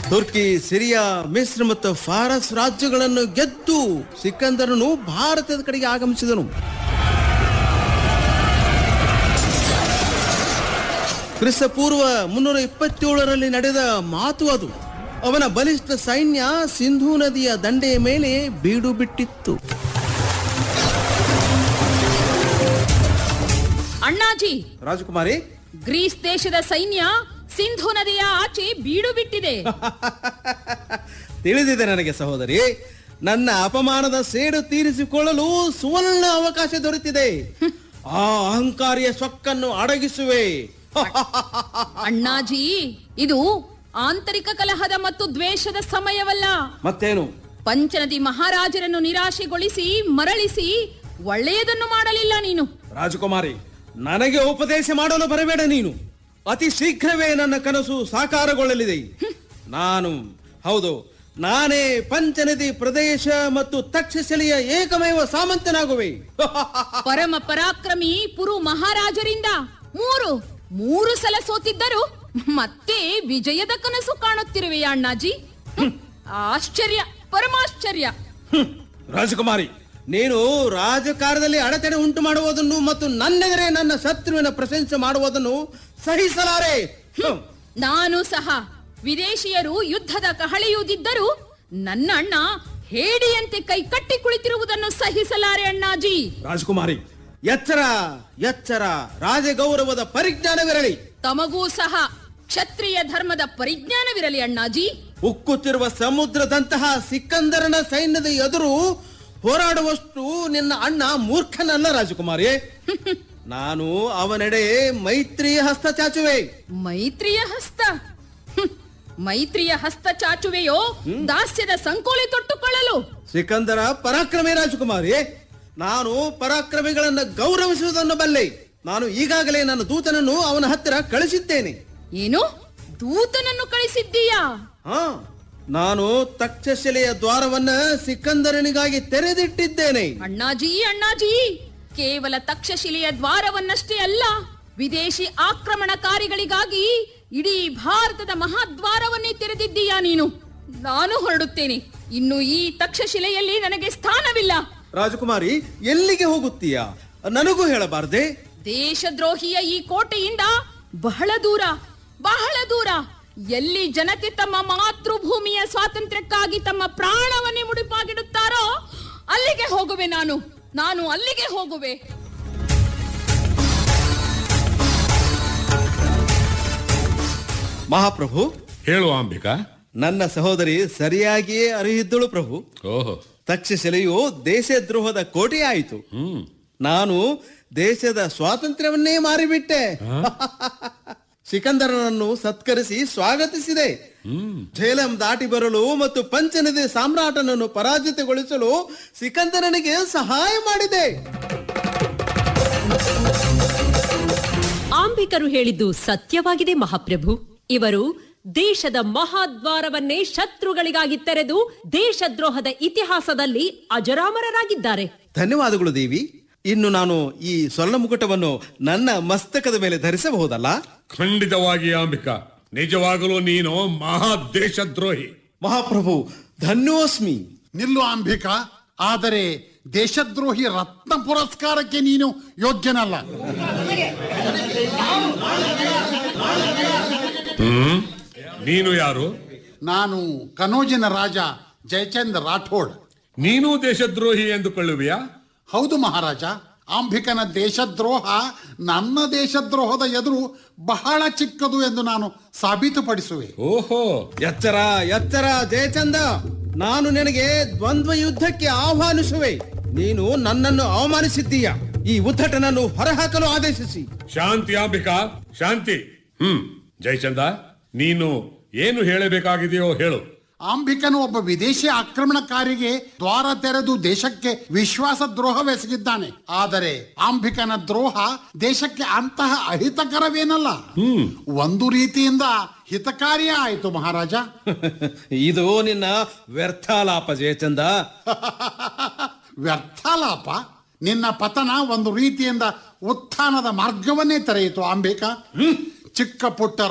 ತುರ್ಕಿ Syria ಮಿಸ್ರ್ ಮತ್ತು ಫಾರಸ್ ರಾಜ್ಯಗಳನ್ನು ಗೆದ್ದು ಸಿಕಂದರನು ಭಾರತದ ಕಡೆಗೆ ಆಗಮಿಸಿದನು ಕ್ರಿಸ್ತಪೂರ್ವ ಮುನ್ನೂರ ಇಪ್ಪತ್ತೇಳರಲ್ಲಿ ನಡೆದ ಮಾತು ಅದು ಅವನ ಬಲಿಷ್ಠ ಸೈನ್ಯ ಸಿಂಧೂ ನದಿಯ ದಂಡೆಯ ಮೇಲೆ ಬೀಡು ಬಿಟ್ಟಿತ್ತು ಅಣ್ಣಾಜಿ ರಾಜಕುಮಾರಿ ಗ್ರೀಸ್ ದೇಶದ ಸೈನ್ಯ ಸಿಂಧು ನದಿಯ ಆಚೆ ಬೀಡು ಬಿಟ್ಟಿದೆ ತಿಳಿದಿದೆ ನನಗೆ ಸಹೋದರಿ ನನ್ನ ಅಪಮಾನದ ಸೇಡು ತೀರಿಸಿಕೊಳ್ಳಲು ಸುವರ್ಣ ಅವಕಾಶ ದೊರೆತಿದೆ ಆ ಅಹಂಕಾರಿಯ ಸೊಕ್ಕನ್ನು ಅಡಗಿಸುವೆ ಅಣ್ಣಾಜಿ ಇದು ಆಂತರಿಕ ಕಲಹದ ಮತ್ತು ದ್ವೇಷದ ಸಮಯವಲ್ಲ ಮತ್ತೇನು ಪಂಚನದಿ ಮಹಾರಾಜರನ್ನು ನಿರಾಶೆಗೊಳಿಸಿ ಮರಳಿಸಿ ಒಳ್ಳೆಯದನ್ನು ಮಾಡಲಿಲ್ಲ ನೀನು ರಾಜಕುಮಾರಿ ನನಗೆ ಉಪದೇಶ ಮಾಡಲು ಬರಬೇಡ ನೀನು ಅತಿ ಶೀಘ್ರವೇ ನನ್ನ ಕನಸು ಸಾಕಾರಗೊಳ್ಳಲಿದೆ ನಾನು ಹೌದು ನಾನೇ ಪಂಚನದಿ ಪ್ರದೇಶ ಮತ್ತು ತಕ್ಷಶಿಲೆಯ ಏಕಮೇವ ಸಾಮಂತನಾಗುವೆ ಪರಮ ಪರಾಕ್ರಮಿ ಪುರು ಮಹಾರಾಜರಿಂದ ಮೂರು ಮೂರು ಸಲ ಸೋತಿದ್ದರು ಮತ್ತೆ ವಿಜಯದ ಕನಸು ಕಾಣುತ್ತಿರುವೆಯಾ ಅಣ್ಣಾಜಿ ಹ್ಮ್. ಆಶ್ಚರ್ಯ ಪರಮಾಶ್ಚರ್ಯ ಹ್ಮ್. ರಾಜಕುಮಾರಿ ನೀನು ರಾಜಕಾರದಲ್ಲಿ ಅಡೆತಡೆ ಉಂಟು ಮಾಡುವುದನ್ನು ಮತ್ತು ನನ್ನೆದುರೇ ನನ್ನ ಶತ್ರುವಿನ ಪ್ರಶಂಸೆ ಮಾಡುವುದನ್ನು ಸಹಿಸಲಾರೆ ಹ್ಮ್. ನಾನು ಸಹ ವಿದೇಶಿಯರು ಯುದ್ಧದ ಕಹಳೆಯೂದಿದ್ದರೂ ನನ್ನ ಅಣ್ಣ ಹೇಡಿಯಂತೆ ಕೈ ಕಟ್ಟಿ ಕುಳಿತಿರುವುದನ್ನು ಸಹಿಸಲಾರೆ ಅಣ್ಣಾಜಿ ರಾಜಕುಮಾರಿ ಎಚ್ಚರ ಎಚ್ಚರ ರಾಜಗೌರವದ ಪರಿಜ್ಞಾನವಿರಲಿ ತಮಗೂ ಸಹ ಕ್ಷತ್ರಿಯ ಧರ್ಮದ ಪರಿಜ್ಞಾನವಿರಲಿ ಅಣ್ಣಾಜಿ ಉಕ್ಕುತ್ತಿರುವ ಸಮುದ್ರದಂತಹ ಸಿಕ್ಕಂದರನ ಸೈನ್ಯದ ಎದುರು ಹೋರಾಡುವಷ್ಟು ನಿನ್ನ ಅಣ್ಣ ಮೂರ್ಖನಲ್ಲ ರಾಜಕುಮಾರಿ ನಾನು ಅವನೆಡೆ ಮೈತ್ರಿಯ ಹಸ್ತ ಚಾಚುವೆ ಮೈತ್ರಿಯ ಹಸ್ತ ಹ್ಮ್. ಮೈತ್ರಿಯ ಹಸ್ತ ಚಾಚುವೆಯೋ ದಾಸ್ಯದ ಸಂಕೋಲೆ ತೊಟ್ಟುಕೊಳ್ಳಲು ಸಿಕಂದರ ಪರಾಕ್ರಮಿ ರಾಜಕುಮಾರಿ ನಾನು ಪರಾಕ್ರಮಿಗಳನ್ನ ಗೌರವಿಸುವುದನ್ನು ಬಲ್ಲೆ ನಾನು ಈಗಾಗಲೇ ನನ್ನ ದೂತನನ್ನು ಅವನ ಹತ್ತಿರ ಕಳಿಸಿದ್ದೇನೆ ಏನು ದೂತನನ್ನು ಕಳಿಸಿದ್ದೀಯಾ ಹಾ ನಾನು ತಕ್ಷಶಿಲೆಯ ದ್ವಾರವನ್ನ ಸಿಕಂದರನಿಗಾಗಿ ತೆರೆದಿಟ್ಟಿದ್ದೇನೆ ಅಣ್ಣಾಜಿ ಅಣ್ಣಾಜಿ ಕೇವಲ ತಕ್ಷಶಿಲೆಯ ದ್ವಾರವನ್ನಷ್ಟೇ ಅಲ್ಲ ವಿದೇಶಿ ಆಕ್ರಮಣಕಾರಿಗಳಿಗಾಗಿ ಇಡೀ ಭಾರತದ ಮಹಾದ್ವಾರವನ್ನೇ ತೆರೆದಿದ್ದೀಯಾ ನೀನು ನಾನು ಹೊರಡುತ್ತೇನೆ ಇನ್ನು ಈ ತಕ್ಷಶಿಲೆಯಲ್ಲಿ ನನಗೆ ಸ್ಥಾನವಿಲ್ಲ ರಾಜಕುಮಾರಿ ಎಲ್ಲಿಗೆ ಹೋಗುತ್ತೀಯಾ ನನಗೂ ಹೇಳಬಾರ್ದೆ ದೇಶದ್ರೋಹಿಯ ಈ ಕೋಟೆಯಿಂದ ಬಹಳ ದೂರ ಬಹಳ ದೂರ ಎಲ್ಲಿ ಜನತೆ ತಮ್ಮ ಮಾತೃಭೂಮಿಯ ಸ್ವಾತಂತ್ರ್ಯಕ್ಕಾಗಿ ತಮ್ಮ ಪ್ರಾಣವನ್ನೇ ಮುಡಿಪಾಗಿಡುತ್ತಾರೋ ಅಲ್ಲಿಗೆ ಹೋಗುವೆ ನಾನು ನಾನು ಅಲ್ಲಿಗೆ ಹೋಗುವೆ ಮಹಾಪ್ರಭು ಹೇಳು ಅಂಬಿಕಾ ನನ್ನ ಸಹೋದರಿ ಸರಿಯಾಗಿಯೇ ಅರಿಯಿದ್ದಳು ಪ್ರಭು ಓಹೋ ತಕ್ಷಶಿಲೆಯು ದೇಶದ್ರೋಹದ ಕೋಟೆಯಾಯಿತು ಹ್ಮ್ ನಾನು ದೇಶದ ಸ್ವಾತಂತ್ರ್ಯವನ್ನೇ ಮಾರಿಬಿಟ್ಟೆ ಸಿಕಂದರನನ್ನು ಸತ್ಕರಿಸಿ ಸ್ವಾಗತಿಸಿದೆ ಝೇಲಂ ದಾಟಿ ಬರಲು ಮತ್ತು ಪಂಚನದಿ ಸಾಮ್ರಾಟನನ್ನು ಪರಾಜಿತಗೊಳಿಸಲು ಸಿಕಂದರನಿಗೆ ಸಹಾಯ ಮಾಡಿದೆ ಆಂಬಿಕರು ಹೇಳಿದ್ದು ಸತ್ಯವಾಗಿದೆ ಮಹಾಪ್ರಭು ಇವರು ದೇಶದ ಮಹಾದ್ವಾರವನ್ನೇ ಶತ್ರುಗಳಿಗಾಗಿ ತೆರೆದು ದೇಶದ್ರೋಹದ ಇತಿಹಾಸದಲ್ಲಿ ಅಜರಾಮರರಾಗಿದ್ದಾರೆ ಧನ್ಯವಾದಗಳು ದೇವಿ ಇನ್ನು ನಾನು ಈ ಸ್ವರ್ಣ ಮುಕುಟವನ್ನು ನನ್ನ ಮಸ್ತಕದ ಮೇಲೆ ಧರಿಸಬಹುದಲ್ಲ ಖಂಡಿತವಾಗಿ ಅಂಬಿಕಾ ನಿಜವಾಗಲೂ ನೀನು ಮಹಾ ದೇಶದ್ರೋಹಿ ಮಹಾಪ್ರಭು ಧನ್ಯೋಸ್ಮಿ ನಿಲ್ಲು ಅಂಬಿಕಾ ಆದರೆ ದೇಶದ್ರೋಹಿ ರತ್ನ ಪುರಸ್ಕಾರಕ್ಕೆ ನೀನು ಯೋಗ್ಯನಲ್ಲ ನೀನು ಯಾರು ನಾನು ಕನೋಜಿನ ರಾಜ ಜಯಚಂದ್ ರಾಠೋಡ್ ನೀನು ದೇಶದ್ರೋಹಿ ಎಂದುಕೊಳ್ಳುವಿಯಾ ಹೌದು ಮಹಾರಾಜ ಅಂಬಿಕನ ದೇಶದ್ರೋಹ ನನ್ನ ದೇಶದ್ರೋಹದ ಎದುರು ಬಹಳ ಚಿಕ್ಕದು ಎಂದು ನಾನು ಸಾಬೀತುಪಡಿಸುವೆ ಓಹೋ ಎಚ್ಚರ ಎಚ್ಚರ ಜಯಚಂದ ನಾನು ನಿನಗೆ ದ್ವಂದ್ವ ಯುದ್ಧಕ್ಕೆ ಆಹ್ವಾನಿಸುವೆ ನೀನು ನನ್ನನ್ನು ಅವಮಾನಿಸಿದ್ದೀಯ ಈ ಉದ್ದಟನನ್ನು ಹೊರಹಾಕಲು ಆದೇಶಿಸಿ ಶಾಂತಿ ಅಂಬಿಕಾ ಶಾಂತಿ ಹ್ಮ್ ಜಯಚಂದ ನೀನು ಏನು ಹೇಳಬೇಕಾಗಿದೆಯೋ ಹೇಳು ಅಂಬಿಕನು ಒಬ್ಬ ವಿದೇಶಿ ಆಕ್ರಮಣಕಾರಿಗೆ ದ್ವಾರ ತೆರೆದು ದೇಶಕ್ಕೆ ವಿಶ್ವಾಸ ದ್ರೋಹವೆಸಗಿದ್ದಾನೆ ಆದರೆ ಅಂಬಿಕನ ದ್ರೋಹ ದೇಶಕ್ಕೆ ಅಂತಹ ಅಹಿತಕರವೇನಲ್ಲ ಒಂದು ರೀತಿಯಿಂದ ಹಿತಕಾರಿಯೇ ಆಯಿತು ಮಹಾರಾಜ ಇದು ನಿನ್ನ ವ್ಯರ್ಥಾಲಾಪ ಜಯಚಂದ ವ್ಯರ್ಥಾಲಾಪ ನಿನ್ನ ಪತನ ಒಂದು ರೀತಿಯಿಂದ ಉತ್ಥಾನದ ಮಾರ್ಗವನ್ನೇ ತೆರೆಯಿತು ಅಂಬಿಕ ಚಿಕ್ಕ ಪುಟ್ಟ